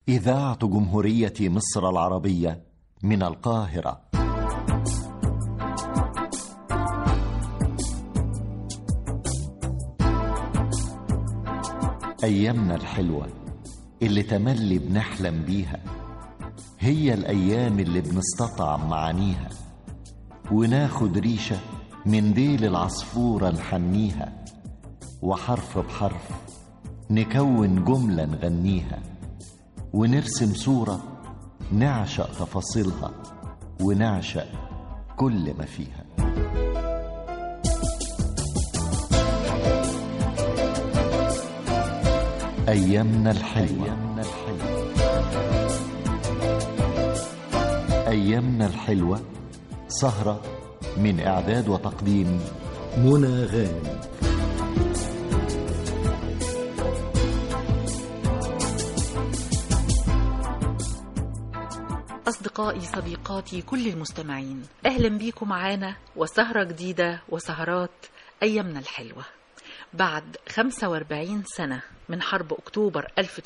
إذاعة جمهورية مصر العربية من القاهرة أيامنا الحلوة اللي تملي بنحلم بيها هي الأيام اللي بنستطعم معانيها وناخد ريشة من ديل العصفورة نحنيها وحرف بحرف نكون جملة نغنيها ونرسم صورة نعشق تفاصيلها ونعشق كل ما فيها أيامنا الحلوة أيامنا الحلوة سهرة من إعداد وتقديم منى غانم أصدقائي صديقاتي كل المستمعين أهلا بيكم معانا وسهرة جديدة وسهرات أيامنا الحلوة بعد 45 سنة من حرب أكتوبر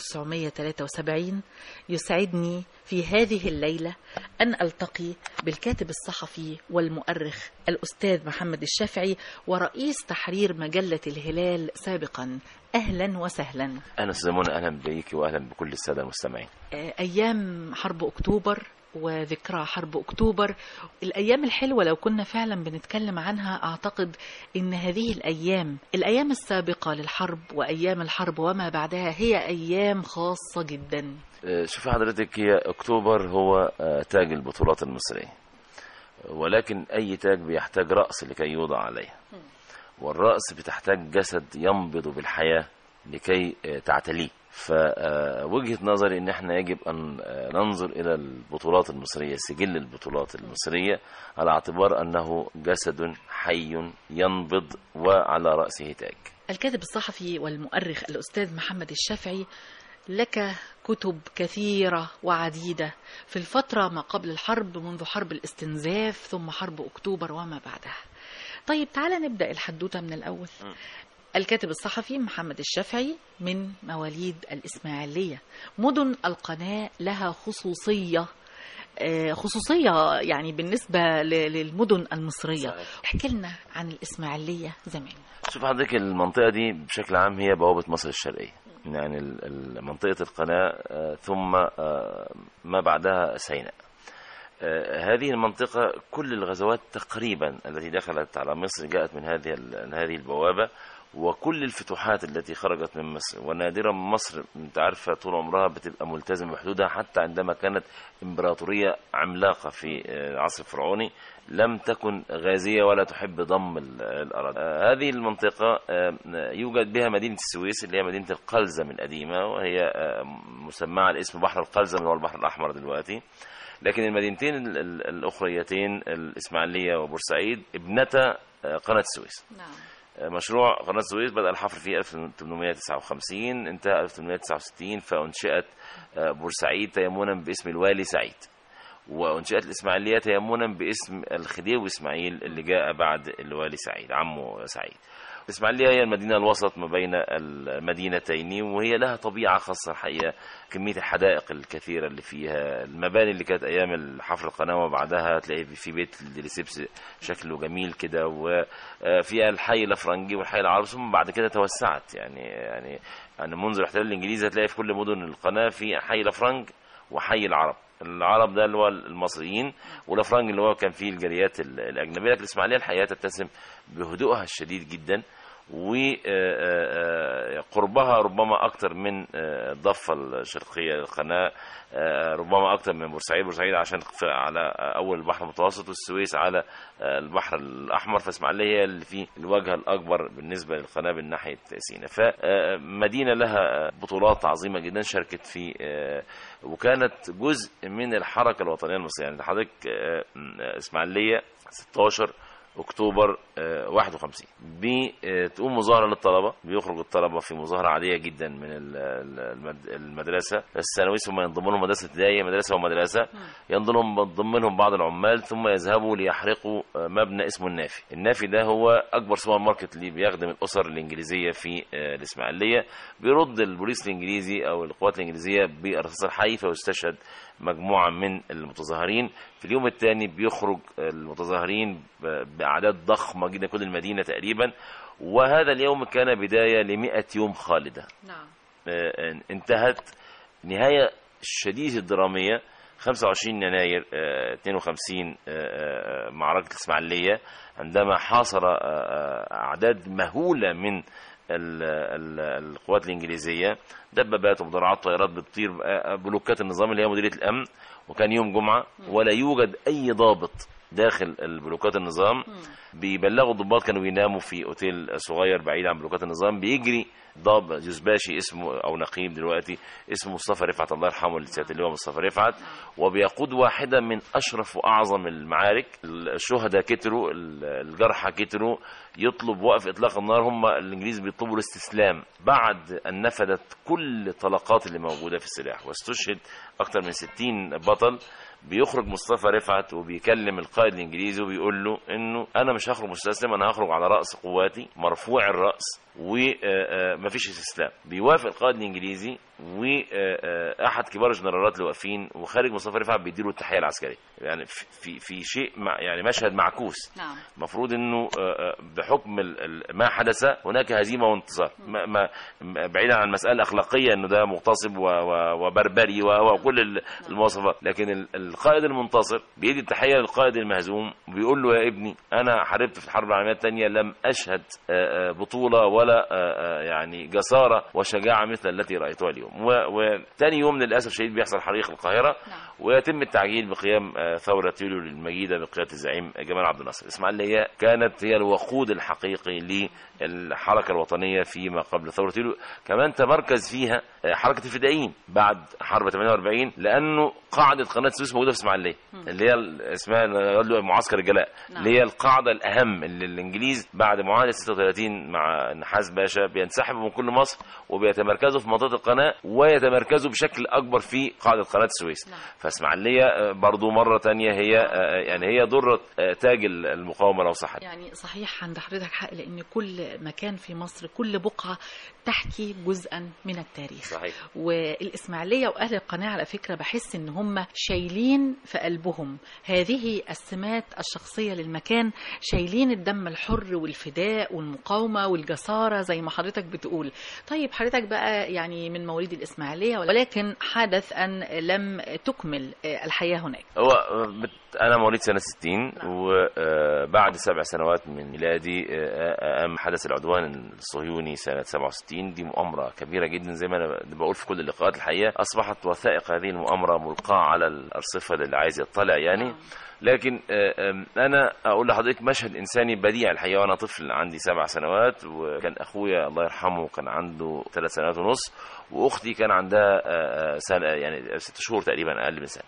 1973 يسعدني في هذه الليلة أن ألتقي بالكاتب الصحفي والمؤرخ الأستاذ محمد الشافعي ورئيس تحرير مجلة الهلال سابقا أهلا وسهلا اهلا استاذ منى اهلا بيك واهلا بكل الساده المستمعين أيام حرب أكتوبر وذكرى حرب أكتوبر الأيام الحلوة لو كنا فعلا بنتكلم عنها أعتقد أن هذه الأيام الأيام السابقة للحرب وأيام الحرب وما بعدها هي أيام خاصة جدا آه، شوفي حضرتك هي اكتوبر هو آه، تاج البطولات المصريه ولكن اي تاج بيحتاج راس لكي يوضع عليه والراس بتحتاج جسد ينبض بالحياه لكي آه، تعتليه فوجهة نظري ان احنا يجب ان آه، ننظر الى البطولات المصرية سجل البطولات المصرية على اعتبار انه جسد حي ينبض وعلى رأسه تاج الكاتب الصحفي والمؤرخ الأستاذ محمد الشافعي لك كتب كثيرة وعديدة في الفترة ما قبل الحرب منذ حرب الاستنزاف ثم حرب أكتوبر وما بعدها طيب تعالى نبدأ الحدوتة من الأول الكاتب الصحفي محمد الشافعي من مواليد الإسماعيلية مدن القناة لها خصوصية آه، خصوصية يعني بالنسبة ل- للمدن المصرية صحيح. احكي لنا عن الإسماعيلية زمان شوف حضرتك المنطقة دي بشكل عام هي بوابة مصر الشرقية يعني ال- ال- منطقة القناة آه، ثم آه، ما بعدها سيناء آه، هذه المنطقة كل الغزوات تقريبا التي دخلت على مصر جاءت من هذه ال- من هذه البوابة وكل الفتوحات التي خرجت من مصر ونادرا مصر انت عارفه طول عمرها بتبقى ملتزمه بحدودها حتى عندما كانت امبراطوريه عملاقه في آه، العصر الفرعوني لم تكن غازيه ولا تحب ضم ال- الاراضي. آه، هذه المنطقه آه، يوجد بها مدينه السويس اللي هي مدينه القلزم القديمه وهي آه، مسماه على اسم بحر القلزم اللي هو البحر الاحمر دلوقتي. لكن المدينتين ال- ال- الاخريتين الاسماعيليه وبورسعيد ابنتا آه، قناه السويس. نعم مشروع قناة السويس بدأ الحفر فيه 1859 انتهى 1869 فأنشئت آه، بورسعيد تيمنا باسم الوالي سعيد وأنشئت الإسماعيلية تيمنا باسم الخديوي إسماعيل اللي جاء بعد الوالي سعيد عمه سعيد الإسماعيلية هي المدينة الوسط ما بين المدينتين وهي لها طبيعة خاصة الحقيقة كمية الحدائق الكثيرة اللي فيها المباني اللي كانت أيام حفر القناة وبعدها تلاقي في بيت الديليسيبس شكله جميل كده وفيها الحي الأفرنجي والحي العربي ثم بعد كده توسعت يعني يعني يعني منذ الاحتلال الإنجليزي هتلاقي في كل مدن القناة في حي الأفرنج وحي العرب العرب ده اللي هو المصريين والافرنج اللي هو كان فيه الجاليات ال- الاجنبيه لكن الاسماعيليه الحقيقه تتسم بهدوءها الشديد جدا وقربها ربما اكثر من آه، الضفه الشرقيه للقناه آه، ربما اكثر من بورسعيد بورسعيد عشان في- على اول البحر المتوسط والسويس على آه، البحر الاحمر فاسماعيليه هي اللي فيه الواجهه الاكبر بالنسبه للقناه من ناحيه سيناء فمدينه لها بطولات عظيمه جدا شاركت في آه، وكانت جزء من الحركه الوطنيه المصريه يعني حضرتك آه، م- اسماعيليه 16 اكتوبر 51 بتقوم مظاهره للطلبه بيخرج الطلبه في مظاهره عاديه جدا من ال- ال- المد- المدرسه الثانوي ثم ينضم لهم مدرسه ابتدائيه مدرسه ومدرسه ينضم لهم ينضم لهم بعض العمال ثم يذهبوا ليحرقوا آه، مبنى اسمه النافي النافي ده هو اكبر سوبر ماركت اللي بيخدم الاسر الانجليزيه في آه، الاسماعيليه بيرد البوليس الانجليزي او القوات الانجليزيه بالرصاص الحي فيستشهد مجموعه من المتظاهرين في اليوم الثاني بيخرج المتظاهرين ب- باعداد ضخمه جدا كل المدينه تقريبا وهذا اليوم كان بدايه ل 100 يوم خالده نعم آه، انتهت نهاية شديدة الدرامية 25 يناير آه، 52 آه، آه، معركة الإسماعيلية عندما حاصر آه، آه، أعداد مهولة من ال- ال- القوات الإنجليزية دبابات ومدرعات طيارات بتطير آه، بلوكات النظام اللي هي مديرية الأمن وكان يوم جمعة ولا يوجد أي ضابط داخل البلوكات النظام بيبلغوا الضباط كانوا بيناموا في اوتيل صغير بعيد عن بلوكات النظام بيجري ضاب جزباشي اسمه او نقيب دلوقتي اسمه مصطفى رفعت الله يرحمه سياده اللواء مصطفى رفعت وبيقود واحده من اشرف واعظم المعارك الشهداء كتروا الجرحى كتروا يطلب وقف اطلاق النار هم الانجليز بيطلبوا الاستسلام بعد ان نفذت كل الطلقات اللي موجوده في السلاح واستشهد اكثر من 60 بطل بيخرج مصطفى رفعت وبيكلم القائد الانجليزي وبيقول له انه انا مش هخرج مستسلم انا هخرج على راس قواتي مرفوع الراس ومفيش استسلام بيوافق القائد الانجليزي واحد كبار الجنرالات اللي واقفين وخارج مصطفى رفعت بيديله التحيه العسكريه يعني في في, في شيء مع يعني مشهد معكوس نعم المفروض انه آه، آه، بحكم ال- ال- ما حدث هناك هزيمه وانتصار ما ما ما- بعيدا عن المساله الاخلاقيه انه ده مغتصب و- و- وبربري و- وكل ال- المواصفات لكن ال- القائد المنتصر بيدي التحيه للقائد المهزوم وبيقول له يا ابني انا حاربت في الحرب العالميه الثانيه لم اشهد آه، آه، بطوله ولا آه، آه، يعني جساره وشجاعه مثل التي رايتها اليوم و- وتاني يوم للاسف الشديد بيحصل حريق القاهره نعم ويتم التعجيل بقيام آه، ثورة يوليو المجيدة بقيادة الزعيم جمال عبد الناصر الإسماعيلية كانت هي الوقود الحقيقي للحركة الوطنية فيما قبل ثورة يوليو كمان تمركز فيها آه، حركة الفدائيين بعد حرب 48 لأنه قاعدة قناة السويس موجودة في الإسماعيلية اللي هي ال- اسمها يقولوا معسكر الجلاء نعم. اللي هي القاعدة الأهم اللي الإنجليز بعد معاهدة 36 مع نحاس باشا بينسحبوا من كل مصر وبيتمركزوا في منطقة القناة ويتمركزوا بشكل أكبر في قاعدة قناة السويس نعم. فاسماعيلية آه، برضو مرة تانية هي آه، يعني هي ضرة آه، تاج المقاومة لو صحت يعني صحيح عند حضرتك حق لان كل مكان في مصر كل بقعه تحكي جزءا من التاريخ صحيح والإسماعيلية وأهل القناة على فكرة بحس إن هم شايلين في قلبهم هذه السمات الشخصية للمكان شايلين الدم الحر والفداء والمقاومة والجسارة زي ما حضرتك بتقول طيب حضرتك بقى يعني من مواليد الإسماعيلية ولكن حدث أن لم تكمل الحياة هناك هو آه، بت- أنا مواليد سنة 60 وبعد سبع سنوات من ميلادي آه، قام حدث العدوان الصهيوني سنة 67 دي مؤامرة كبيرة جدا زي ما أنا بقول في كل اللقاءات الحقيقة أصبحت وثائق هذه المؤامرة ملقاة على الأرصفة للي عايز يطلع يعني نعم. لكن آه، آم، انا اقول لحضرتك مشهد انساني بديع الحقيقه وانا طفل عندي سبع سنوات وكان اخويا الله يرحمه كان عنده ثلاث سنوات ونص واختي كان عندها آه، آه، سنه يعني ست شهور تقريبا اقل من سنه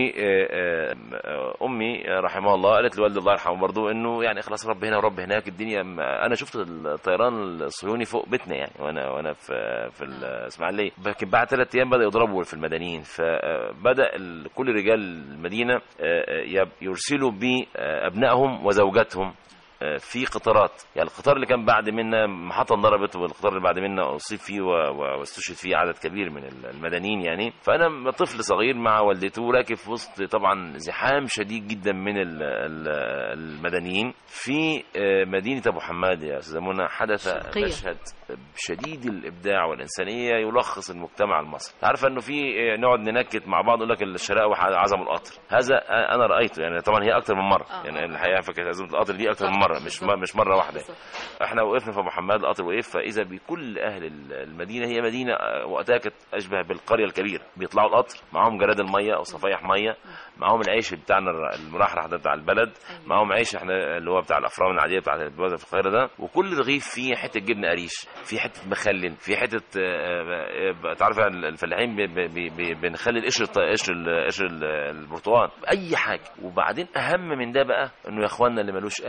وامي رحمها الله قالت لوالدي الله يرحمه برضه انه يعني خلاص رب هنا ورب هناك الدنيا ما- انا شفت الطيران الصهيوني فوق بيتنا يعني وانا وانا في في الاسماعيليه لكن بعد ثلاث ايام بدا يضربوا في المدنيين فبدا ال- كل رجال المدينه آه، آه، يب- يرسلوا بابنائهم وزوجاتهم آه، في قطارات يعني القطار اللي كان بعد منا محطة انضربت والقطار اللي بعد منا أصيب فيه و- و- واستشهد فيه عدد كبير من ال- المدنيين يعني فأنا طفل صغير مع والدته راكب في وسط طبعا زحام شديد جدا من ال- ال- المدنيين في آه، مدينة أبو حماد يا أستاذة منى حدث شرقية. مشهد شديد الإبداع والإنسانية يلخص المجتمع المصري عارفة أنه في آه، نقعد ننكت مع بعض يقول لك الشراء عزم القطر هذا آه، أنا رأيته يعني طبعا هي أكتر من مرة آه. يعني الحقيقة فكرة عزمة القطر دي أكتر من صح. مرة مش بالظبط. مش مرة واحدة بالظبط. احنا وقفنا في محمد القطر وقف فاذا بكل اهل المدينه هي مدينه آه، وقتها كانت اشبه بالقريه الكبيره بيطلعوا القطر معاهم جراد الميه او صفايح ميه معاهم العيش بتاعنا الر- المرحرح ده بتاع البلد أيوة. معاهم عيش احنا اللي هو بتاع الافران العاديه بتاع البلد في القاهره ده وكل رغيف فيه حته جبنه قريش في حته مخلل في حته آه، آه، تعرف الفلاحين بي- بي- بي- بنخلي قشر الط- قشر ال- قشر ال- البرتقال اي حاجه وبعدين اهم من ده بقى انه يا اخواننا اللي ملوش اهل يتفضل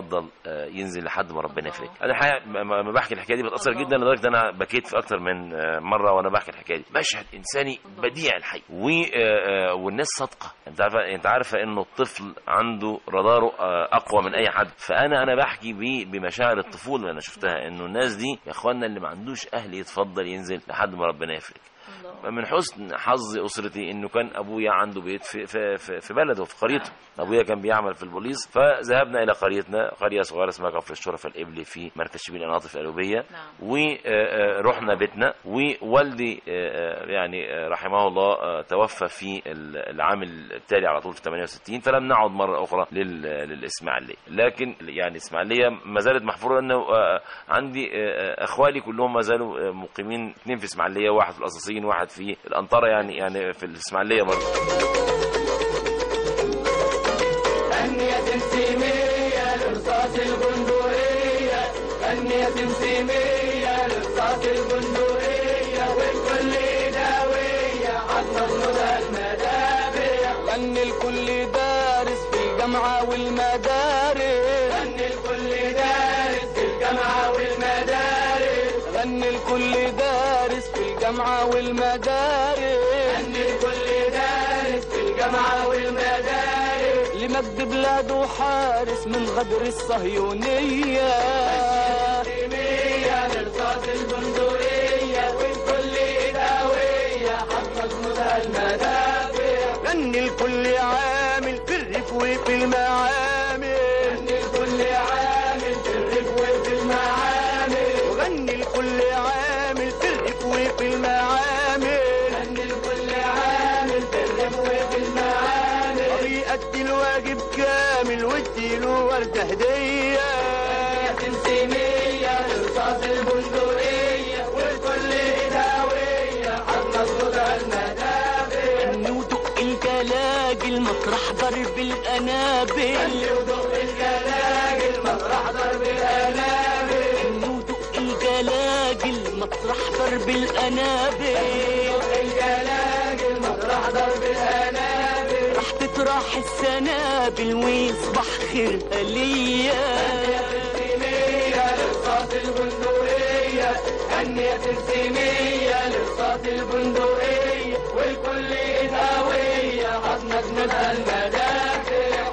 يتفضل آه، ينزل لحد ما ربنا الله. يفرج انا الحقيقه ما- ما ما بحكي الحكايه دي بتاثر الله. جدا لدرجه ان انا بكيت في اكتر من آه، مره وانا بحكي الحكايه دي مشهد انساني الله. بديع الحقيقه و- آه، آه، والناس صادقه انت عارفه انت عارفه انه الطفل عنده راداره آه، اقوى من اي حد فانا انا بحكي ب- بمشاعر الطفوله اللي انا شفتها انه الناس دي يا اخوانا اللي ما عندوش اهل يتفضل ينزل لحد ما ربنا يفرج الله. من حسن حظ اسرتي انه كان ابويا عنده بيت في في في, في بلده في قريته ابويا كان بيعمل في البوليس فذهبنا الى قريتنا قريه صغيره اسمها كفر الشرفه الابلي في مركز شبين القناطر القلوبيه نعم. ورحنا بيتنا ووالدي آه، آه، يعني آه، رحمه الله آه، توفى في ال- العام التالي على طول في 68 فلم نعد مره اخرى لل- للاسماعيليه لكن يعني الاسماعيليه ما زالت محفوره لانه آه، عندي آه، اخوالي كلهم ما زالوا آه، مقيمين اثنين في اسماعيليه واحد في القصاصين واحد في الانطره يعني يعني في الاسماعيليه برضه غنية سمسمية لرصاص البندقية غنية سمسمية لرصاص البندقية والكل داوية حتى صدى المدافع غني الكل دارس في الجامعة والمدارس غني الكل دارس في الجامعة والمدارس غني الكل دارس في الجامعة والمدارس غني الكل دارس في الجامعة والمدارس لمجد بلاده حارس من غدر الصهيونية لرصاص البندقية والكل داوية حتى صدى المدافع غني الكل عامل في الريف وفي المعامل غني الكل عامل في الريف وفي المعامل وغني الكل عامل في الريف وفي المعامل غني الكل عامل في الريف وفي المعامل وبيأدي الواجب كامل واديله وردة هدية تنسيمية لرصاص البندقية والكل داوية حتى صدى المدافع غني ودق الجلاجل مطرح ضرب الأنابل غني ودق الجلاجل مطرح ضرب الأنابل غني ودق الجلاجل مطرح ضرب الأنابل ودق الجلاجل مطرح ضرب الأنابل راح تطرح السنابل ويصبح خيرها ليا لرصاص البندقية غنية تنسيمية لرصاص البندقية والكل داوية حضنك منها المدافع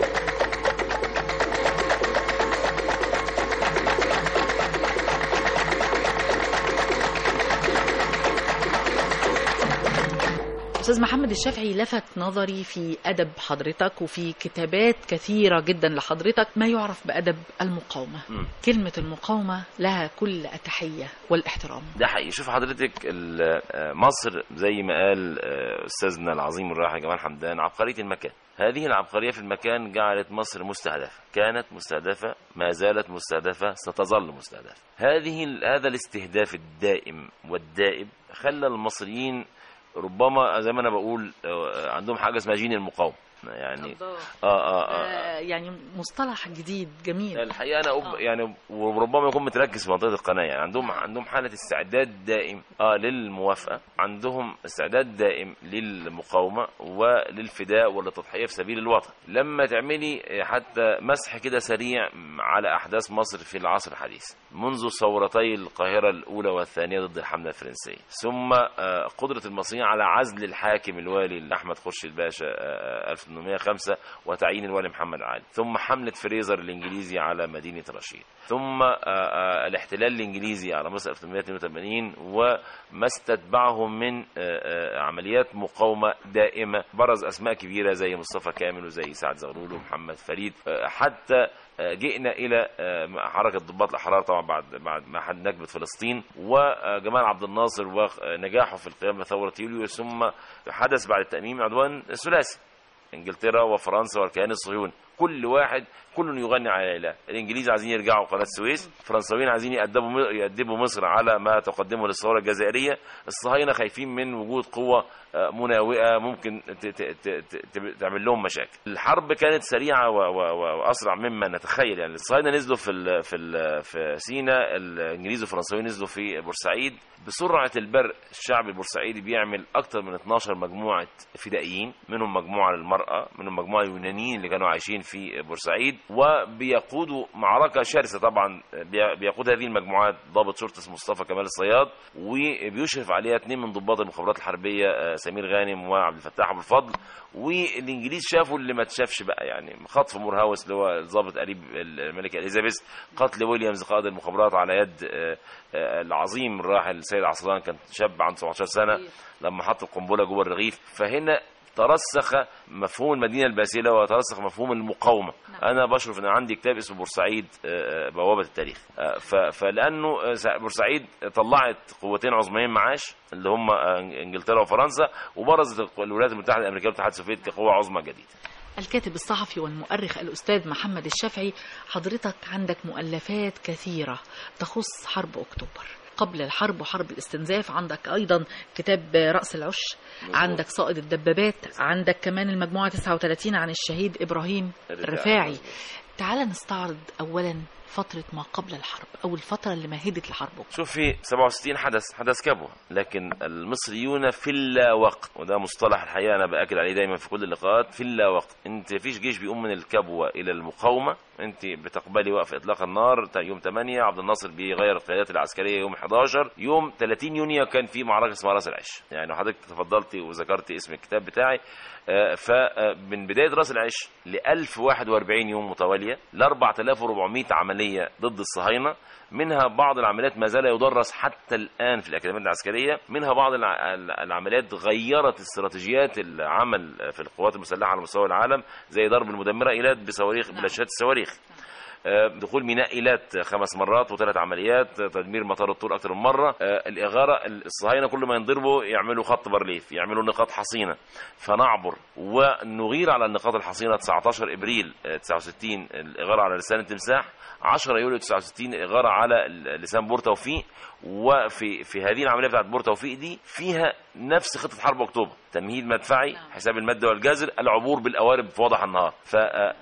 أستاذ محمد الشافعي لفت نظري في أدب حضرتك وفي كتابات كثيرة جدا لحضرتك ما يعرف بأدب المقاومة مم. كلمة المقاومة لها كل التحية والاحترام ده حقيقي شوف حضرتك ال- آه، مصر زي ما قال آه، استاذنا العظيم الراحل جمال حمدان عبقريه المكان هذه العبقريه في المكان جعلت مصر مستهدفه كانت مستهدفه ما زالت مستهدفه ستظل مستهدفه هذه ال- هذا الاستهداف الدائم والدائب خلى المصريين ربما زي ما انا بقول آه، عندهم حاجه اسمها جين المقاومه يعني الله. اه اه, آه. آه، يعني مصطلح جديد جميل الحقيقه انا أب... آه. يعني وربما يكون متركز في منطقه القناه يعني عندهم عندهم حاله استعداد دائم اه للموافقه عندهم استعداد دائم للمقاومه وللفداء وللتضحيه في سبيل الوطن لما تعملي حتى مسح كده سريع على احداث مصر في العصر الحديث منذ ثورتي القاهره الاولى والثانيه ضد الحمله الفرنسيه ثم آه، قدره المصريين على عزل الحاكم الوالي احمد خورشيد باشا آه، 1805 وتعيين الوالي محمد علي ثم حمله فريزر الانجليزي على مدينه رشيد ثم آه، آه، الاحتلال الانجليزي على مصر 1882 وما استتبعه من آه، آه، عمليات مقاومه دائمه برز اسماء كبيره زي مصطفى كامل وزي سعد زغلول ومحمد فريد آه، حتى آه، جئنا الى آه، حركه ضباط الاحرار طبعا بعد بعد ما حد نكبه فلسطين وجمال عبد الناصر ونجاحه في القيام بثوره يوليو ثم حدث بعد التاميم عدوان ثلاثي انجلترا وفرنسا والكيان الصهيوني كل واحد كل يغني على اله الانجليز عايزين يرجعوا قناه السويس الفرنساويين عايزين يأدبوا يأدبوا مصر على ما تقدمه للثوره الجزائريه الصهاينه خايفين من وجود قوه آه، مناوئه ممكن ت- ت- ت- ت- تعمل لهم مشاكل الحرب كانت سريعه و- و- و- واسرع مما نتخيل يعني الصهاينه نزلوا في ال في ال في سيناء الانجليز والفرنساويين نزلوا في بورسعيد بسرعه البرق الشعب البورسعيدي بيعمل اكتر من 12 مجموعه فدائيين منهم مجموعه للمراه منهم مجموعه يونانيين اللي كانوا عايشين في بورسعيد وبيقودوا معركة شرسة طبعا بي- بيقود هذه المجموعات ضابط شرطة اسمه مصطفى كمال الصياد وبيشرف عليها اثنين من ضباط المخابرات الحربية آه، سمير غانم وعبد الفتاح ابو الفضل والانجليز شافوا اللي ما تشافش بقى يعني خطف مورهاوس اللي هو الضابط قريب الملكة اليزابيث قتل ويليامز قائد المخابرات على يد آه، آه، العظيم الراحل السيد عصلان كان شاب عنده 17 سنة لما حط القنبلة جوه الرغيف فهنا ترسخ مفهوم المدينه الباسله وترسخ مفهوم المقاومه نعم. انا بشرف ان عندي كتاب اسمه بورسعيد آه، بوابه التاريخ آه، ف- فلانه آه، سا- بورسعيد طلعت قوتين عظميين معاش اللي هم آه، انجلترا وفرنسا وبرزت الولايات المتحده الامريكيه والاتحاد السوفيتي كقوه عظمى جديده الكاتب الصحفي والمؤرخ الأستاذ محمد الشافعي حضرتك عندك مؤلفات كثيرة تخص حرب أكتوبر قبل الحرب وحرب الاستنزاف عندك أيضا كتاب رأس العش عندك صائد الدبابات عندك كمان المجموعة 39 عن الشهيد إبراهيم الرفاعي تعال نستعرض أولا فترة ما قبل الحرب أو الفترة اللي مهدت لحرب أكتوبر شوف في 67 حدث حدث كبوة لكن المصريون في اللاوقت وده مصطلح الحقيقة أنا بأكد عليه دايما في كل اللقاءات في اللاوقت أنت فيش جيش بيقوم من الكبوة إلى المقاومة أنت بتقبلي وقف إطلاق النار تا- يوم 8 عبد الناصر بيغير القيادات العسكرية يوم 11 يوم 30 يونيو كان في معركة اسمها راس العش يعني حضرتك تفضلتي وذكرتي اسم الكتاب بتاعي آه، فمن بداية راس العش ل 1041 يوم متوالية ل 4400 عملية ضد الصهاينة منها بعض العمليات ما زال يدرس حتى الآن في الأكاديمية العسكرية منها بعض الع- العمليات غيرت استراتيجيات العمل في القوات المسلحة على مستوى العالم زي ضرب المدمرة إيلات بصواريخ نعم. بلاشات الصواريخ آه، دخول ميناء ايلات خمس مرات وثلاث عمليات آه، تدمير مطار الطور اكثر من مره آه، الاغاره الصهاينه كل ما ينضربوا يعملوا خط بارليف يعملوا نقاط حصينه فنعبر ونغير على النقاط الحصينه 19 ابريل آه، 69 الاغاره على لسان التمساح 10 يوليو 69 الاغاره على ال- لسان بور توفيق وفي في هذه العمليه بتاعت بور توفيق دي فيها نفس خطه حرب اكتوبر تمهيد مدفعي نعم. حساب المد والجزر العبور بالقوارب في وضح النهار ف...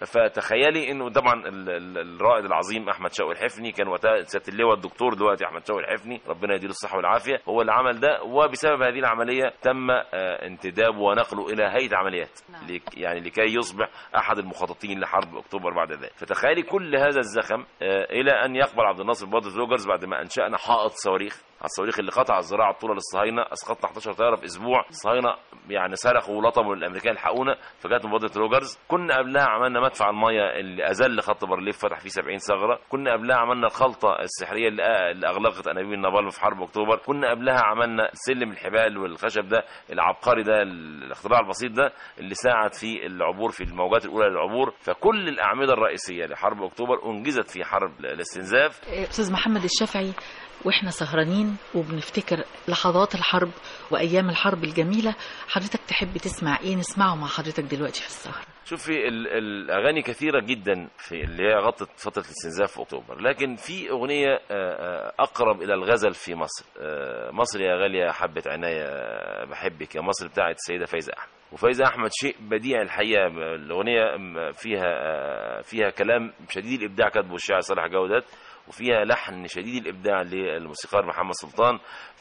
فتخيلي انه طبعا ال- ال- الرائد العظيم احمد شوقي الحفني كان وقتها سياده اللواء الدكتور دلوقتي احمد شوقي الحفني ربنا يديله الصحه والعافيه هو اللي عمل ده وبسبب هذه العمليه تم آه، انتدابه ونقله الى هيئه عمليات نعم. لك يعني لكي يصبح احد المخططين لحرب اكتوبر بعد ذلك فتخيلي كل هذا الزخم آه، الى ان يقبل عبد الناصر بادر روجرز بعد ما انشانا حائط صواريخ على الصواريخ اللي قطع الزراعه الطولة للصهاينه اسقطنا 11 طياره في اسبوع الصهاينه يعني صرخوا ولطموا الامريكان الحقونا فجت مبادره روجرز كنا قبلها عملنا مدفع الميه اللي ازل خط بارليف فتح فيه 70 ثغره كنا قبلها عملنا الخلطه السحريه اللي اللي اغلقت انابيب النابالم في حرب اكتوبر كنا قبلها عملنا سلم الحبال والخشب ده العبقري ده الاختراع البسيط ده اللي ساعد في العبور في الموجات الاولى للعبور فكل الاعمده الرئيسيه لحرب اكتوبر انجزت في حرب الاستنزاف استاذ محمد الشافعي واحنا سهرانين وبنفتكر لحظات الحرب وايام الحرب الجميله حضرتك تحب تسمع ايه نسمعه مع حضرتك دلوقتي في السهره شوفي ال- الاغاني كثيره جدا في اللي هي غطت فتره الاستنزاف في اكتوبر لكن في اغنيه آه، آه، اقرب الى الغزل في مصر آه، مصر يا غاليه حبه عناية آه، بحبك يا مصر بتاعت السيده فايزه احمد وفايزه احمد شيء بديع الحقيقه الاغنيه م- فيها آه، فيها كلام شديد الابداع كاتبه الشاعر صالح جودات وفيها لحن شديد الابداع للموسيقار محمد سلطان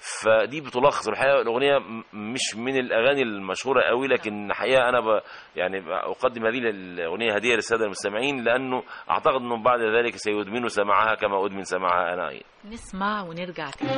فدي بتلخص الحقيقه الاغنيه م- مش من الاغاني المشهوره قوي لكن الحقيقه انا ب يعني اقدم هذه الاغنيه هديه للساده المستمعين لانه اعتقد انهم بعد ذلك سيدمنوا سماعها كما ادمن سماعها انا ايضا نسمع ونرجع تاني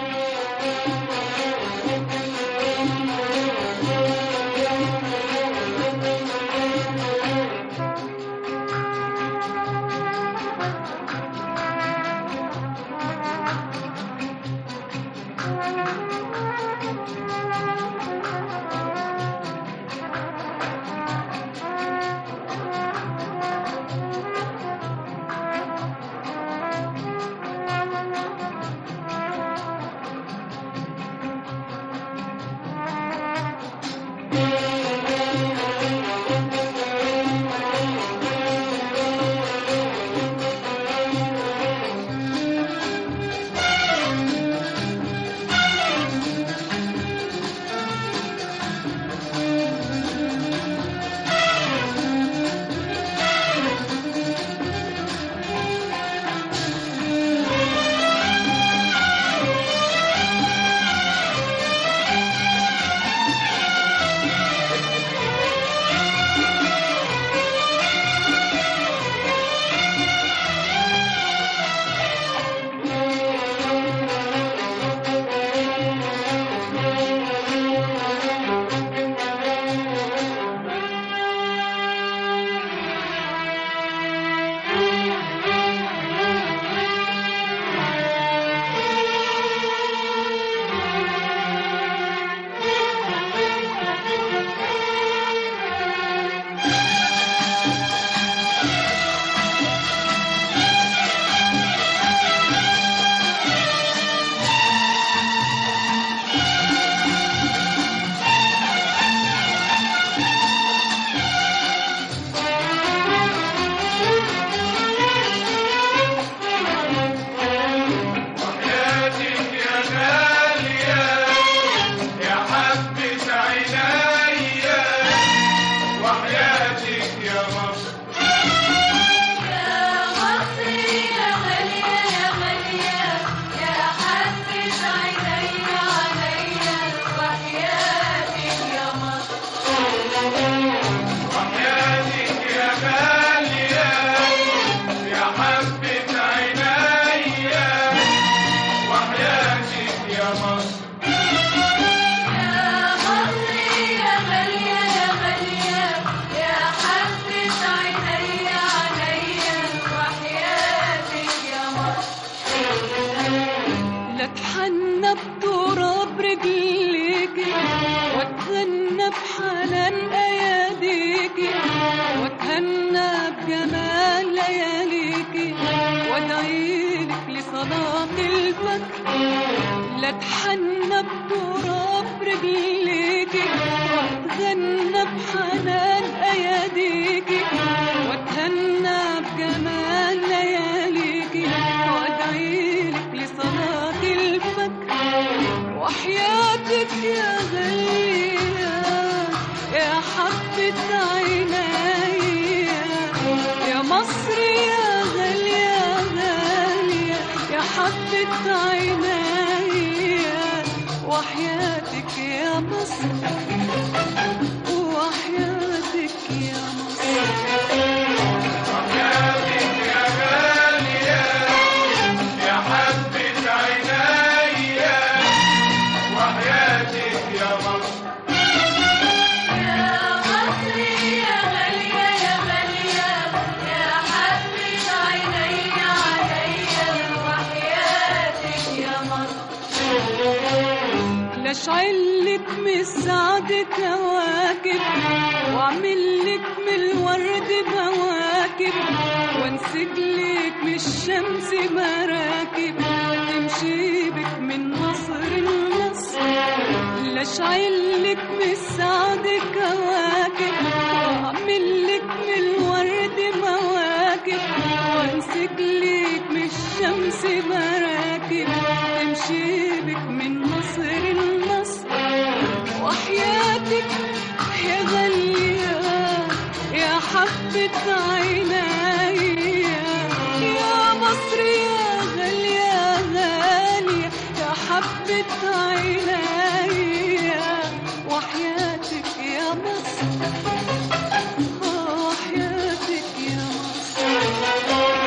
لا اتحنى بتراب رجليكي واتغنى بحنان اياديكي واتهنى بجمال لياليكي وادعيلك لصلاة الفجر لا اتحنى بتراب رجليكي واتغنى بحنان اياديكي واتهنى بجمال لياليكي وادعيلك لصلاة الفجر وحياتك يا غالية يا حبة عيني يا مصر يا غالية غالية يا حبة عيني وحياتك يا مصر وحياتك يا مصر لاشعلك من السعد كواكب واعملك من الورد بواكب وانسجلك من الشمس مراكب تمشي بك من مصر لمصر لاشعلك من السعد كواكب واعملك من الورد مواكب وانسجلك من الشمس مراكب تمشي بك من مصر لمصر وحياتك يا غالية يا حبة عيني يا مصر يا غالية غالية يا حبة عيني وحياتك يا مصر وحياتك يا مصر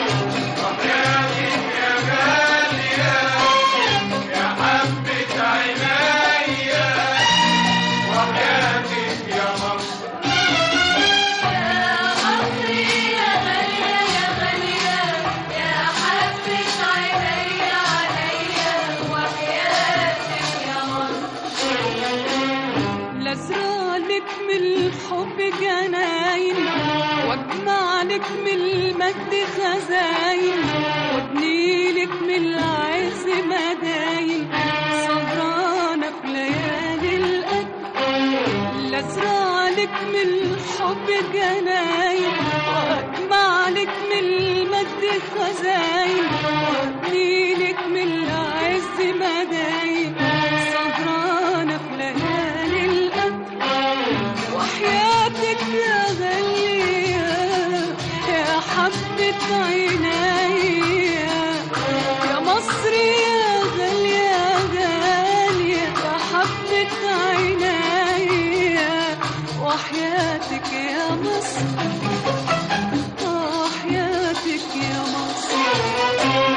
لازرالك من الحب جناين واجمعلك من المجد خزاين وابنيلك من العز مداين سهرانة في ليالي القدر لازرالك من الحب جناين واجمعلك من المجد خزاين وابنيلك من العز مداين سهرانة في ليالي القدر وحياتك يا غالية يا حبة عيني يا مصر يا غالية غالية يا حبة عيني وحياتك يا مصر وحياتك يا مصر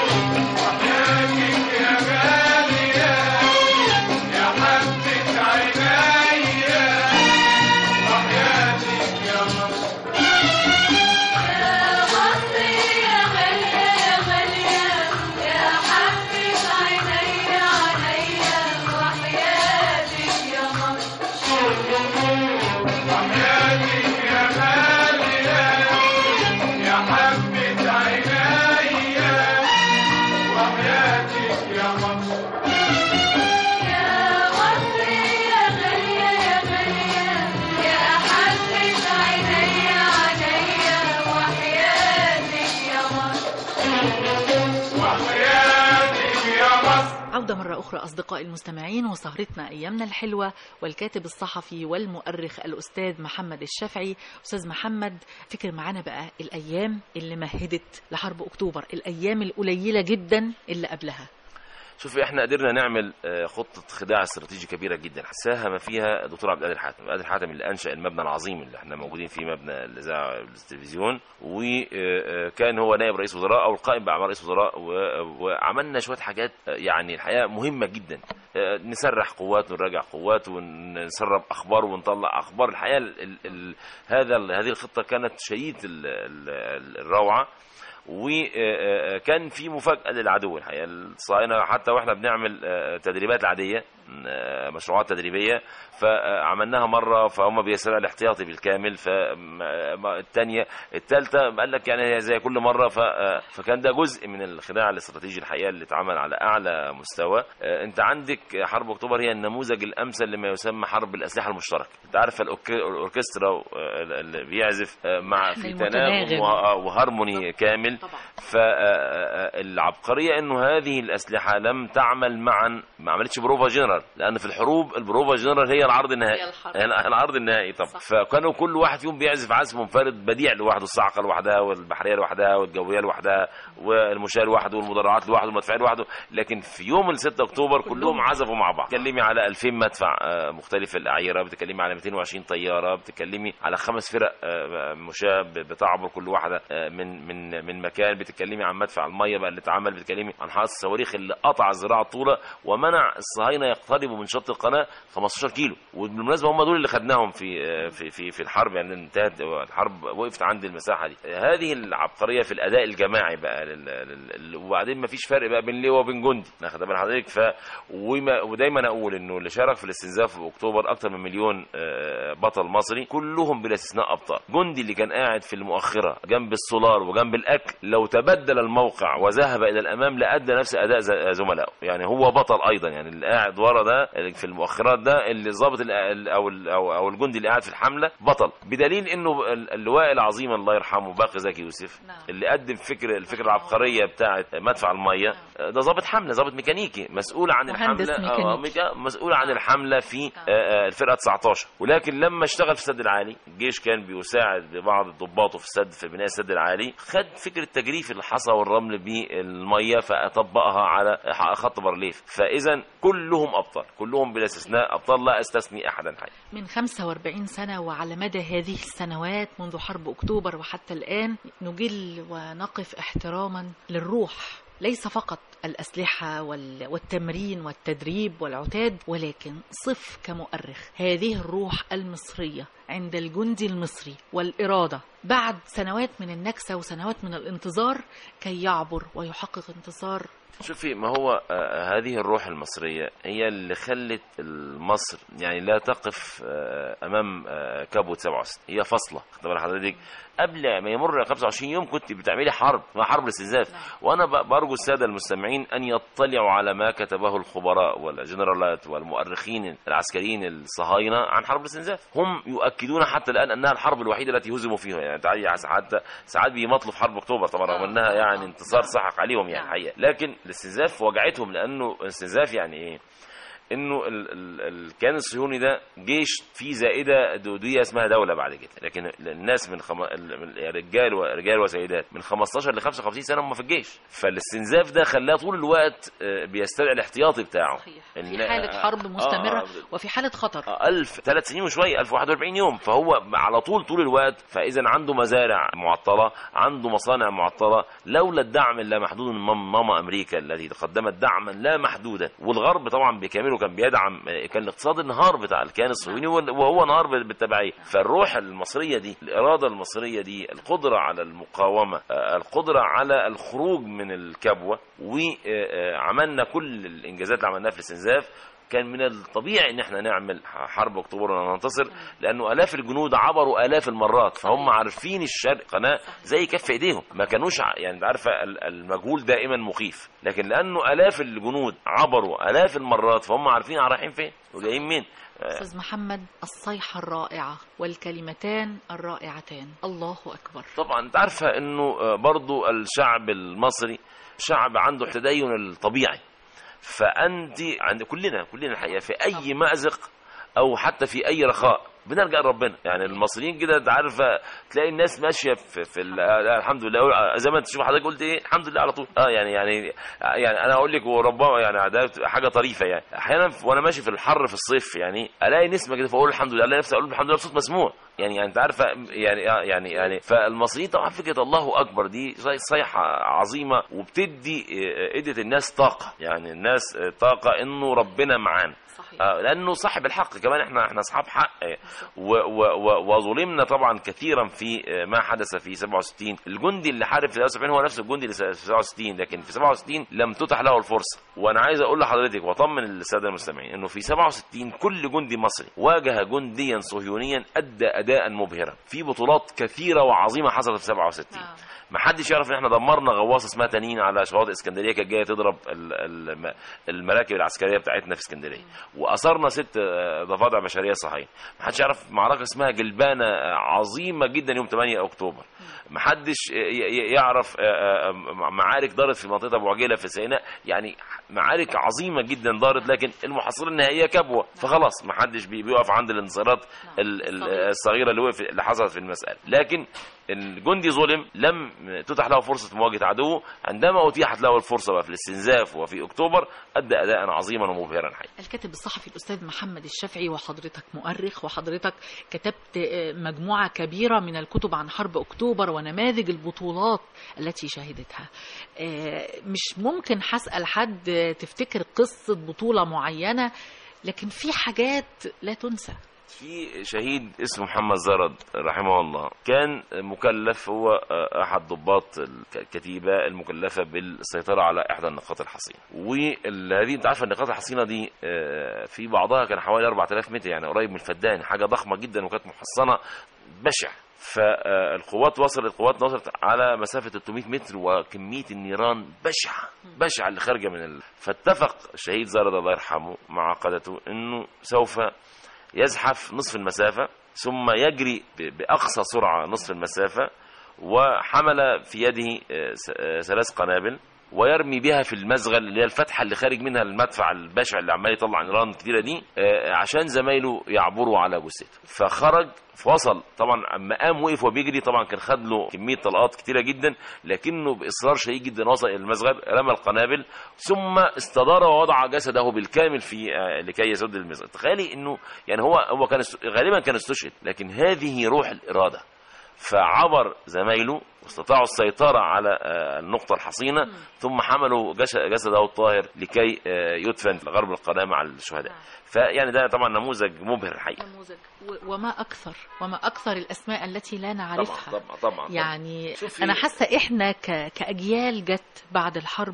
عودة مرة أخرى أصدقائي المستمعين وسهرتنا أيامنا الحلوة والكاتب الصحفي والمؤرخ الأستاذ محمد الشافعي أستاذ محمد فكر معانا بقى الأيام اللي مهدت لحرب أكتوبر الأيام القليلة جدا اللي قبلها شوف احنا قدرنا نعمل آه، خطه خداع استراتيجي كبيره جدا ساهم فيها الدكتور عبد القادر حاتم عبد القادر حاتم اللي انشا المبنى العظيم اللي احنا موجودين فيه مبنى الاذاعه والتلفزيون وكان هو نائب رئيس وزراء او القائم باعمال رئيس وزراء و- وعملنا شويه حاجات آه، يعني الحقيقه مهمه جدا آه، نسرح قوات ونراجع قوات ونسرب اخبار ونطلع اخبار الحقيقه ال ال ال هذا ال- هذه الخطه كانت شديده ال- ال- الروعه وكان في مفاجاه للعدو الحقيقه الصهاينه حتى واحنا بنعمل آه، تدريبات العاديه آه، مشروعات تدريبيه فعملناها مره فهم بيسرقوا الاحتياطي بالكامل فالثانيه الثالثه قال لك يعني هي زي كل مره ف- آه، فكان ده جزء من الخداع الاستراتيجي الحقيقه اللي اتعمل على اعلى مستوى آه، انت عندك حرب اكتوبر هي النموذج الامثل لما يسمى حرب الاسلحه المشتركه انت عارف الأورك- الاوركسترا آه، اللي بيعزف آه، مع في المتناغم. تناغم وه- وهارموني كامل طبعا فالعبقريه انه هذه الاسلحه لم تعمل معا ما عملتش بروفا جنرال لان في الحروب البروفا جنرال هي العرض النهائي هي الحرب. هي العرض النهائي طبعا صح. فكانوا كل واحد فيهم بيعزف عزف منفرد بديع لوحده الصاعقه لوحدها والبحريه لوحدها والجويه لوحدها والمشاة لوحده والمدرعات لوحده والمدفعيه لوحده لكن في يوم ال 6 اكتوبر كلهم عزفوا مع بعض بتتكلمي على 2000 مدفع آه، مختلف الاعيره بتتكلمي على 220 طياره بتتكلمي على خمس فرق آه، مشاة ب- بتعبر كل واحده آه، من من من مكان بتتكلمي عن مدفع الميه بقى اللي اتعمل بتتكلمي عن حرس الصواريخ اللي قطع الزراعه الطوله ومنع الصهاينه يقتربوا من شط القناه 15 كيلو وبالمناسبه هم دول اللي خدناهم في آه، في في في الحرب يعني انتهت الحرب وقفت عند المساحه دي هذه العبقريه في الاداء الجماعي بقى لل- لل- لل- وبعدين ما فيش فرق بقى بين لواء وبين جندي واخد بال حضرتك ف وما- ودايما اقول انه اللي شارك في الاستنزاف في اكتوبر اكتر من مليون آه، بطل مصري كلهم بلا استثناء ابطال جندي اللي كان قاعد في المؤخره جنب السولار وجنب الاكل لو تبدل الموقع وذهب الى الامام لادى نفس اداء ز- زملائه يعني هو بطل ايضا يعني اللي قاعد ورا ده اللي في المؤخرات ده اللي ضابط ال- ال- او ال- او او الجندي اللي قاعد في الحمله بطل بدليل انه ال- اللواء العظيم الله يرحمه باقي زكي يوسف نعم. اللي قدم فكر الفكره العبقريه بتاعه مدفع الميه ده ضابط حمله ضابط ميكانيكي مسؤول عن مهندس الحمله آه، ميكانيكي. ميكا- مسؤول عن الحمله في آه، آه، الفرقه 19 ولكن لما اشتغل في السد العالي الجيش كان بيساعد ببعض ضباطه في السد في بناء السد العالي خد فكره تجريف الحصى والرمل بالميه فطبقها على خط بارليف فاذا كلهم ابطال كلهم بلا استثناء ابطال لا استثني احدا حي من 45 سنة وعلى مدى هذه السنوات منذ حرب أكتوبر وحتى الآن نجل ونقف احتراما للروح ليس فقط الأسلحة وال- والتمرين والتدريب والعتاد ولكن صف كمؤرخ هذه الروح المصرية عند الجندي المصري والإرادة بعد سنوات من النكسة وسنوات من الانتظار كي يعبر ويحقق انتصار شوفي ما هو آه، هذه الروح المصرية هي اللي خلت مصر يعني لا تقف آه، أمام آه، كبوة 67 هي فاصلة خد بال حضرتك قبل ما يمر 25 يوم كنت بتعملي حرب ما حرب الاستنزاف وانا ب- برجو الساده المستمعين ان يطلعوا على ما كتبه الخبراء والجنرالات والمؤرخين العسكريين الصهاينه عن حرب الاستنزاف هم يؤكدون حتى الان انها الحرب الوحيده التي هزموا فيها يعني تعالي حتى ساعات بيمطلوا في حرب اكتوبر طبعا رغم انها يعني انتصار سحق عليهم يعني الحقيقه لكن الاستنزاف وجعتهم لانه الاستنزاف يعني ايه انه ال ال الكيان الصهيوني ده جيش فيه زائده دوديه اسمها دوله بعد كده لكن الناس من خم... الرجال ورجال وسيدات من 15 ل 55 سنه هم في الجيش فالاستنزاف ده خلاه طول الوقت آه، بيستدعي الاحتياطي بتاعه صحيح إن- في حالة حرب آه، مستمرة آه، وفي حالة خطر آه، ألف ثلاث سنين وشوية 1041 يوم فهو على طول طول الوقت فإذا عنده مزارع معطلة عنده مصانع معطلة لولا الدعم اللامحدود من مام- ماما أمريكا التي قدمت دعما لا محدودا والغرب طبعا بكامله كان بيدعم كان الاقتصاد انهار بتاع الكيان الصهيوني وهو انهار بالتبعية فالروح المصرية دي الإرادة المصرية دي القدرة على المقاومة آه، القدرة على الخروج من الكبوة وعملنا كل الإنجازات اللي عملناها في الاستنزاف كان من الطبيعي ان احنا نعمل حرب اكتوبر وننتصر لانه الاف الجنود عبروا الاف المرات فهم عارفين الشرق قناه زي كف ايديهم ما كانوش ع- يعني انت عارفه ال- المجهول دائما مخيف لكن لانه الاف الجنود عبروا الاف المرات فهم عارفين رايحين فين وجايين مين أستاذ محمد الصيحة الرائعة والكلمتان الرائعتان الله أكبر طبعا انت عارفه انه آه، برضو الشعب المصري شعب عنده التدين الطبيعي فانت عند كلنا كلنا الحقيقه في اي مازق او حتى في اي رخاء بنرجع لربنا يعني المصريين كده انت عارف تلاقي الناس ماشيه في, في ال- آه، الحمد لله زي ما انت تشوف حضرتك قلت ايه الحمد لله على طول اه يعني يعني يعني انا اقول لك وربما يعني ده بتبقى حاجه طريفه يعني احيانا وانا ماشي في الحر في الصيف يعني الاقي نسمه كده فاقول الحمد لله الاقي نفسي اقول الحمد لله بصوت مسموع يعني يعني انت عارفه يعني آه، يعني يعني فالمصريين طبعا فكره الله اكبر دي زي صيحه عظيمه وبتدي آه، ادت الناس طاقه يعني الناس آه، طاقه انه ربنا معانا صحيح آه، لانه صاحب الحق كمان احنا احنا اصحاب حق آه، و- و- و- وظلمنا طبعا كثيرا في آه، ما حدث في 67 الجندي اللي حارب في 73 هو نفس الجندي اللي في 67 لكن في 67 لم تتح له الفرصه وانا عايز اقول لحضرتك واطمن الساده المستمعين انه في 67 كل جندي مصري واجه جنديا صهيونيا ادى اداء مبهرا في بطولات كثيره وعظيمه حصلت في 67 نعم. ما حدش يعرف ان احنا دمرنا غواصه اسمها تنين على شواطئ اسكندريه كانت جايه تضرب ال- الم- المراكب العسكريه بتاعتنا في اسكندريه واثرنا ست آه، ضفادع بشريه صحيح ما حدش يعرف معركه اسمها جلبانه آه، عظيمه جدا يوم 8 اكتوبر ما حدش ي- ي- يعرف آه، آه، معارك دارت في منطقه ابو عجيله في سيناء يعني معارك عظيمه جدا دارت لكن المحصله النهائيه كبوه فخلاص ما حدش بي- بيقف عند الانتصارات ال- ال- الصغيرة. الصغيره اللي وقف اللي حصلت في المساله لكن الجندي ظلم لم تتح له فرصه مواجهه عدوه عندما اتيحت له الفرصه بقى في الاستنزاف وفي اكتوبر ادى اداء عظيما ومبهرا حقيقه الكاتب الصحفي الأستاذ محمد الشافعي وحضرتك مؤرخ وحضرتك كتبت آه، مجموعة كبيرة من الكتب عن حرب أكتوبر ونماذج البطولات التي شهدتها آه، مش ممكن هسأل حد آه، تفتكر قصة بطولة معينة لكن في حاجات لا تنسى في شهيد اسمه محمد زرد رحمه الله كان مكلف هو احد ضباط الكتيبه المكلفه بالسيطره على احدى النقاط الحصينه وهذه انت عارفه النقاط الحصينه دي آه، في بعضها كان حوالي 4000 متر يعني قريب من الفدان حاجه ضخمه جدا وكانت محصنه بشع فالقوات وصلت القوات وصلت على مسافه 300 متر وكميه النيران بشعه بشعه اللي خارجه من ال... فاتفق الشهيد زرد الله يرحمه مع قادته انه سوف يزحف نصف المسافة ثم يجري ب- بأقصى سرعة نصف المسافة وحمل في يده آه، س- آه، ثلاث قنابل ويرمي بها في المزغل اللي هي الفتحة اللي خارج منها المدفع البشع اللي عمال يطلع نيران كتيرة دي آه، عشان زمايله يعبروا على جثته فخرج فوصل طبعا اما قام وقف وبيجري طبعا كان خد له كميه طلقات كتيره جدا لكنه باصرار شديد جدا وصل الى المزغل رمى القنابل ثم استدار ووضع جسده بالكامل في آه، لكي يسد المزغل تخيلي انه يعني هو هو كان است- غالبا كان استشهد لكن هذه روح الاراده فعبر زمايله واستطاعوا السيطرة على آه، النقطة الحصينة ثم حملوا جس- جسده الطاهر لكي آه، يدفن في غرب القناة مع الشهداء فيعني ده طبعا نموذج مبهر الحقيقة نموذج و- وما أكثر وما أكثر الأسماء التي لا طبعا نعرفها طبعا طبعا, طبعا. يعني شوفي- انا حاسه احنا ك... كاجيال جت بعد الحرب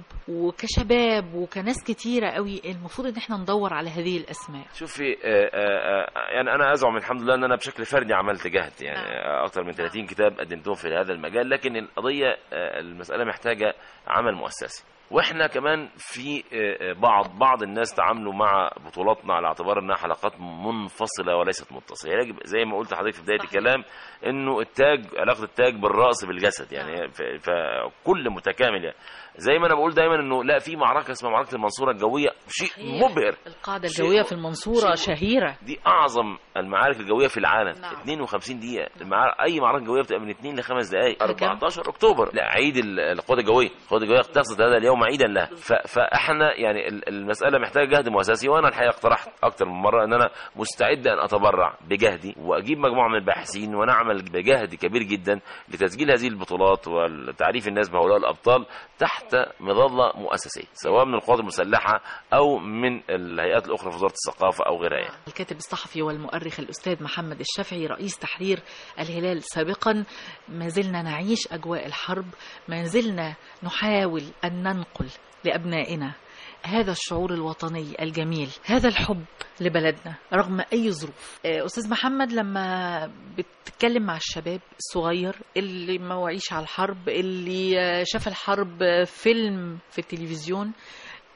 وكشباب وكناس كتيره قوي المفروض ان احنا ندور على هذه الاسماء شوفي آه، آه، آه، يعني انا ازعم الحمد لله ان انا بشكل فردي عملت جهد يعني آه، اكثر من 30 كتاب قدمتهم في هذا المجال لكن القضيه آه، المساله محتاجه عمل مؤسسي واحنا كمان في آه، آه، بعض بعض الناس تعاملوا مع بطولاتنا على اعتبار انها حلقات منفصله وليست متصله يجب زي ما قلت لحضرتك في بدايه صحيح. الكلام انه التاج علاقه التاج بالراس بالجسد يعني ف- فكل متكامل يعني زي ما انا بقول دايما انه لا في معركه اسمها معركه المنصوره الجويه شيء صحيح. مبهر القاعده شيء- الجويه في المنصوره شيء- شهيره دي اعظم المعارك الجويه في العالم نعم. 52 دقيقه المعار... اي معركه جويه بتبقى من 2 ل 5 دقائق كم؟ 14 اكتوبر لا عيد ال- القوات الجويه القوات الجويه تقصد هذا اليوم عيدا لها ف... فاحنا يعني ال- المساله محتاجه جهد مؤسسي وانا الحقيقه اقترحت اكتر من مره ان انا مستعد ان اتبرع بجهدي واجيب مجموعه من الباحثين ونعمل بجهد كبير جدا لتسجيل هذه البطولات وتعريف الناس بهؤلاء الابطال تحت مظله مؤسسيه سواء من القوات المسلحه او من الهيئات الاخرى في وزاره الثقافه او غيرها يعني. الكاتب الصحفي والمؤرخ الأستاذ محمد الشافعي رئيس تحرير الهلال سابقا ما زلنا نعيش أجواء الحرب ما زلنا نحاول أن ننقل لأبنائنا هذا الشعور الوطني الجميل هذا الحب لبلدنا رغم أي ظروف آه، أستاذ محمد لما بتتكلم مع الشباب الصغير اللي ما وعيش على الحرب اللي آه، شاف الحرب آه، فيلم في التلفزيون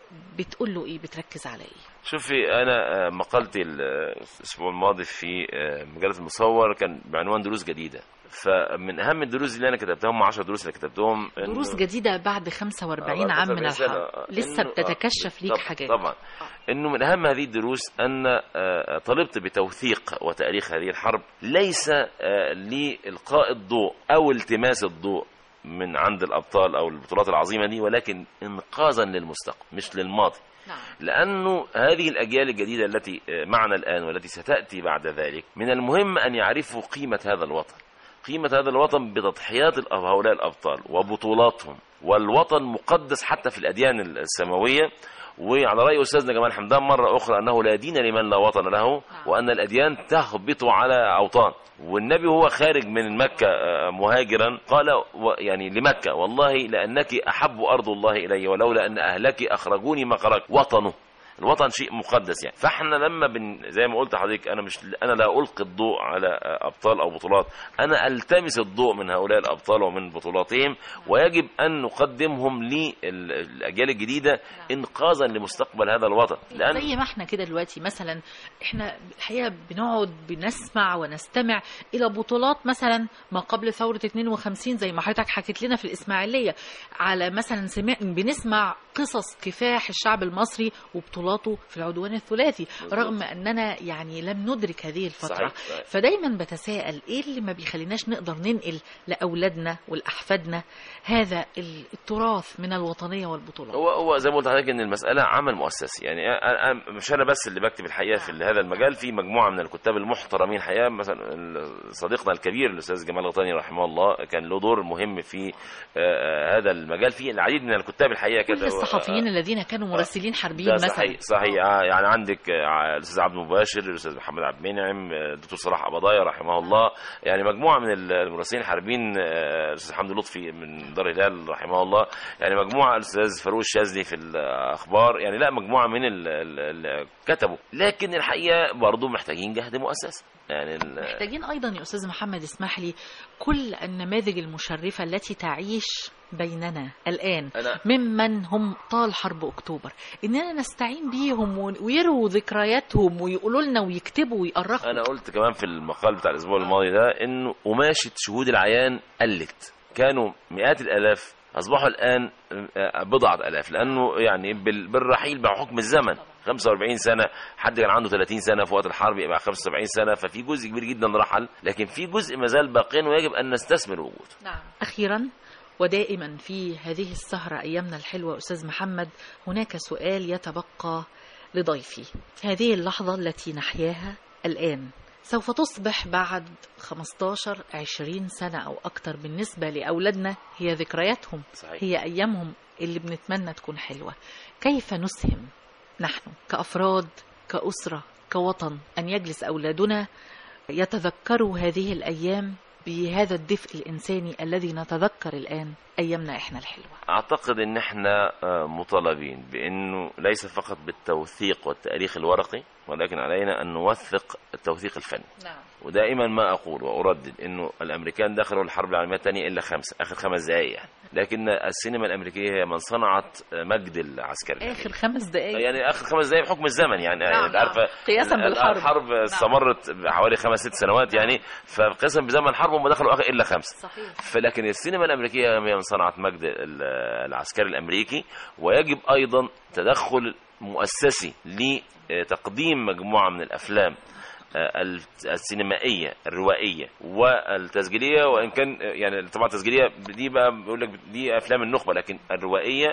بتقول له ايه بتركز على ايه شوفي انا آه، مقالتي ال- الاسبوع الماضي في آه، مجله المصور كان بعنوان دروس جديده فمن اهم الدروس اللي انا كتبتها هم 10 دروس اللي كتبتهم إنه- دروس جديدة بعد 45 آه، عام من 45 سنة. الحرب آه، لسه إنه- آه، بتتكشف ليك طبعاً- حاجات طبعا انه من اهم هذه الدروس ان آه، طلبت بتوثيق وتاريخ هذه الحرب ليس آه، لالقاء الضوء او التماس الضوء من عند الابطال او البطولات العظيمه دي ولكن انقاذا للمستقبل مش للماضي نعم لأنه هذه الأجيال الجديدة التي معنا الآن والتي ستأتي بعد ذلك من المهم أن يعرفوا قيمة هذا الوطن قيمة هذا الوطن بتضحيات الأب- هؤلاء الأبطال وبطولاتهم والوطن مقدس حتى في الأديان السماوية وعلى رأي أستاذنا جمال حمدان مرة أخرى أنه لا دين لمن لا وطن له وأن الأديان تهبط على أوطان والنبي هو خارج من مكة آه، مهاجرا قال و- يعني لمكة والله لأنك أحب أرض الله إلي ولولا أن أهلك أخرجوني ما خرج وطنه الوطن شيء مقدس يعني فاحنا لما بن زي ما قلت لحضرتك انا مش انا لا القي الضوء على ابطال او بطولات انا التمس الضوء من هؤلاء الابطال ومن بطولاتهم ويجب ان نقدمهم للاجيال الجديده انقاذا لمستقبل هذا الوطن لان زي ما احنا كده دلوقتي مثلا احنا الحقيقه بنقعد بنسمع ونستمع الى بطولات مثلا ما قبل ثوره 52 زي ما حضرتك حكيت لنا في الاسماعيليه على مثلا سمع بنسمع قصص كفاح الشعب المصري وبطولاته في العدوان الثلاثي رغم اننا يعني لم ندرك هذه الفتره صحيح، صحيح. فدايما بتساءل ايه اللي ما بيخليناش نقدر ننقل لاولادنا ولاحفادنا هذا التراث من الوطنيه والبطولات هو هو زي ما قلت لحضرتك ان المساله عمل مؤسسي يعني أنا- أنا- مش انا بس اللي بكتب الحقيقه في هذا المجال في مجموعه من الكتاب المحترمين الحقيقه مثلا صديقنا الكبير الاستاذ جمال غطاني رحمه الله كان له دور مهم في آه، آه، هذا المجال في العديد من الكتاب الحقيقه كل كتبوا- الصحفيين الذين كانوا مراسلين حربيين ده مثلا صحيح صحيح آه، يعني عندك آه، الاستاذ عبد المباشر الاستاذ محمد عبد المنعم آه، الدكتور صلاح قبضايا رحمه الله يعني مجموعه من المراسلين الحربيين آه، الاستاذ حمدي لطفي من دار الهلال رحمه الله يعني مجموعه الاستاذ فاروق الشاذلي في الاخبار يعني لا مجموعه من اللي كتبوا لكن الحقيقه برضه محتاجين جهد مؤسسي يعني ال- محتاجين ايضا يا استاذ محمد اسمح لي كل النماذج المشرفه التي تعيش بيننا الان أنا- ممن هم طال حرب اكتوبر اننا نستعين بيهم ون- ويروا ذكرياتهم ويقولوا لنا ويكتبوا ويأرخوا انا قلت كمان في المقال بتاع الاسبوع الماضي ده انه قماشه شهود العيان قلت كانوا مئات الالاف اصبحوا الان آه، بضعه الاف لانه يعني بال- بالرحيل بحكم الزمن 45 سنه حد كان عنده 30 سنه في وقت الحرب يبقى 75 سنه ففي جزء كبير جدا رحل لكن في جزء ما زال باقين ويجب ان نستثمر وجوده نعم. أخيرا ودائما في هذه السهرة أيامنا الحلوة أستاذ محمد هناك سؤال يتبقى لضيفي هذه اللحظة التي نحياها الآن سوف تصبح بعد 15 20 سنة أو أكثر بالنسبة لأولادنا هي ذكرياتهم صحيح. هي أيامهم اللي بنتمنى تكون حلوة كيف نسهم نحن كأفراد كأسرة كوطن أن يجلس أولادنا يتذكروا هذه الأيام بهذا الدفء الإنساني الذي نتذكر الآن أيامنا إحنا الحلوة اعتقد ان احنا آه، مطالبين بانه ليس فقط بالتوثيق والتاريخ الورقي ولكن علينا ان نوثق التوثيق الفني نعم ودائما ما اقول واردد انه الامريكان دخلوا الحرب العالميه الثانيه الا خمسه اخر خمس دقائق يعني لكن السينما الامريكيه هي من صنعت مجد العسكري آخر خمس دقايق يعني اخر خمس دقائق بحكم الزمن يعني نعم، انت عارفه نعم. قياساً ال- بالحرب. الحرب استمرت حوالي خمس ست سنوات يعني فقياسا بزمن الحرب هم دخلوا اخر الا خمسه صحيح فلكن السينما الامريكيه هي من صنعت مجد ال- العسكري الامريكي ويجب ايضا تدخل مؤسسي لتقديم مجموعه من الافلام آه، السينمائيه الروائيه والتسجيليه وان كان آه، يعني طبعا التسجيليه دي بقى بيقول لك دي افلام النخبه لكن الروائيه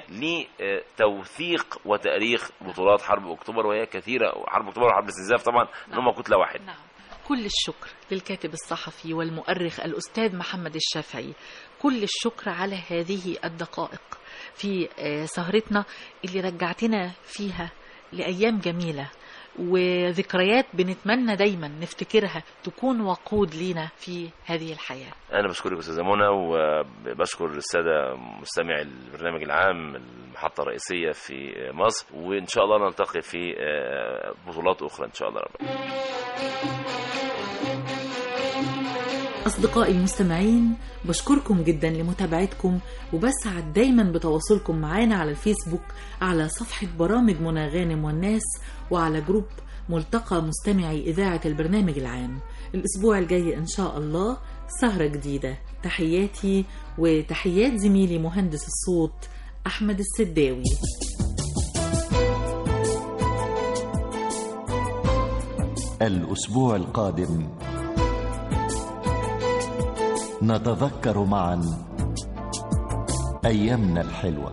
لتوثيق وتاريخ بطولات حرب اكتوبر وهي كثيره حرب اكتوبر وحرب الاستنزاف طبعا ان هم كتله واحده نعم كل الشكر للكاتب الصحفي والمؤرخ الأستاذ محمد الشافعي كل الشكر على هذه الدقائق في آه، سهرتنا اللي رجعتنا فيها لأيام جميلة وذكريات بنتمنى دايما نفتكرها تكون وقود لينا في هذه الحياة انا بشكرك استاذه منى وبشكر الساده مستمعي البرنامج العام المحطه الرئيسيه في مصر وان شاء الله نلتقي في آه، بطولات اخرى ان شاء الله رب أصدقائي المستمعين بشكركم جدا لمتابعتكم وبسعد دايما بتواصلكم معانا على الفيسبوك على صفحة برامج منى غانم والناس وعلى جروب ملتقى مستمعي إذاعة البرنامج العام الأسبوع الجاي إن شاء الله سهرة جديدة تحياتي وتحيات زميلي مهندس الصوت أحمد السداوي الأسبوع القادم نتذكر معا أيامنا الحلوة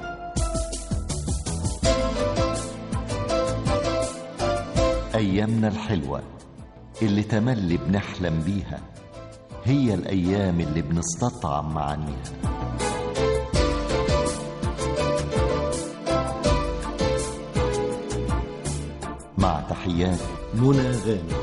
أيامنا الحلوة اللي تملي بنحلم بيها هي الأيام اللي بنستطعم معانيها مع تحيات منى غانم